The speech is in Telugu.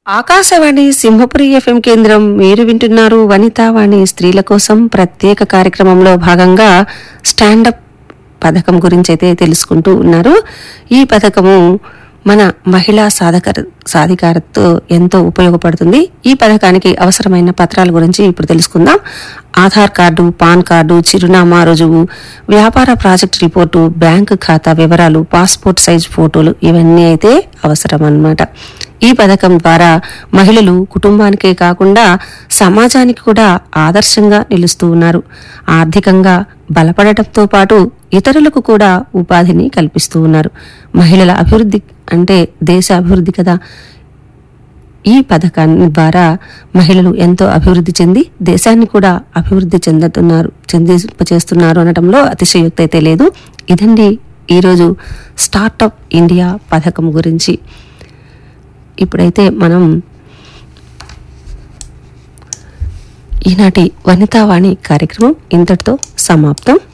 ఆకాశవాణి సింహపురి ఎఫ్ఎం కేంద్రం మీరు వింటున్నారు వనితావాణి స్త్రీల కోసం ప్రత్యేక కార్యక్రమంలో భాగంగా స్టాండప్ పథకం గురించి అయితే తెలుసుకుంటూ ఉన్నారు ఈ పథకము మన మహిళా సాధక సాధికారతతో ఎంతో ఉపయోగపడుతుంది ఈ పథకానికి అవసరమైన పత్రాల గురించి ఇప్పుడు తెలుసుకుందాం ఆధార్ కార్డు పాన్ కార్డు చిరునామా రుజువు వ్యాపార ప్రాజెక్ట్ రిపోర్టు బ్యాంకు ఖాతా వివరాలు పాస్పోర్ట్ సైజ్ ఫోటోలు ఇవన్నీ అయితే అవసరం అన్నమాట ఈ పథకం ద్వారా మహిళలు కుటుంబానికే కాకుండా సమాజానికి కూడా ఆదర్శంగా నిలుస్తూ ఉన్నారు ఆర్థికంగా బలపడటంతో పాటు ఇతరులకు కూడా ఉపాధిని కల్పిస్తూ ఉన్నారు మహిళల అభివృద్ధి అంటే దేశ అభివృద్ధి కదా ఈ పథకాన్ని ద్వారా మహిళలు ఎంతో అభివృద్ధి చెంది దేశాన్ని కూడా అభివృద్ధి చెందుతున్నారు చెందింపచేస్తున్నారు అనటంలో అతిశయోక్తి అయితే లేదు ఇదండి ఈరోజు స్టార్టప్ ఇండియా పథకం గురించి ఇప్పుడైతే మనం ఈనాటి వనితావాణి కార్యక్రమం ఇంతటితో సమాప్తం